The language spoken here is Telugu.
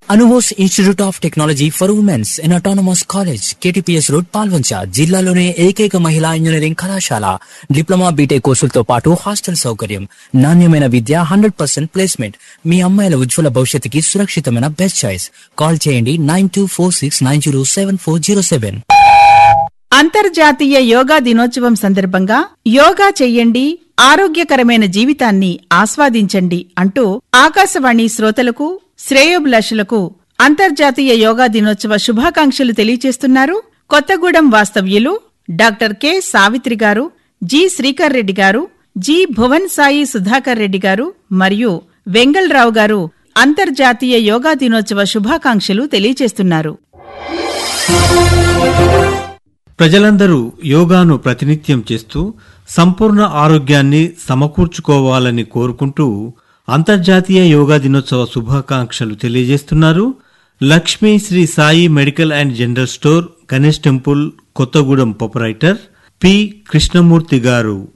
అనువోస్ institute of technology for women's in autonomous college KTPS road Palvancha జిల్లాలోనే ఏకైక మహిళా ఇంజనీరింగ్ కళాశాల డిప్లొమా బీటెక్ కోర్సులతో పాటు హాస్టల్ సౌకర్యం నాణ్యమైన విద్య హండ్రెడ్ పర్సెంట్ ప్లేస్మెంట్ మీ అమ్మాయిల ఉజ్వల భవిష్యత్తుకి సురక్షితమైన బెస్ట్ చాయిస్ కాల్ చేయండి nine two four six nine zero seven four zero seven అంతర్జాతీయ యోగా దినోత్సవం సందర్భంగా యోగా చెయ్యండి ఆరోగ్యకరమైన జీవితాన్ని ఆస్వాదించండి అంటూ ఆకాశవాణి శ్రోతలకు శ్రేయోభిలాషులకు అంతర్జాతీయ యోగా దినోత్సవ శుభాకాంక్షలు తెలియచేస్తున్నారు కొత్తగూడెం వాస్తవ్యులు డాక్టర్ కె సావిత్రి గారు జి శ్రీకర్ రెడ్డి గారు జి భువన్ సాయి సుధాకర్ రెడ్డి గారు మరియు వెంగళరావు గారు అంతర్జాతీయ యోగా దినోత్సవ శుభాకాంక్షలు తెలియచేస్తున్నారు ప్రజలందరూ యోగాను ప్రతినిత్యం చేస్తూ సంపూర్ణ ఆరోగ్యాన్ని సమకూర్చుకోవాలని కోరుకుంటూ అంతర్జాతీయ యోగా దినోత్సవ శుభాకాంక్షలు తెలియజేస్తున్నారు Lakshmi Sri Sai medical and general store Ganesh temple Kothagudem proprietor P Krishnamurthy గారు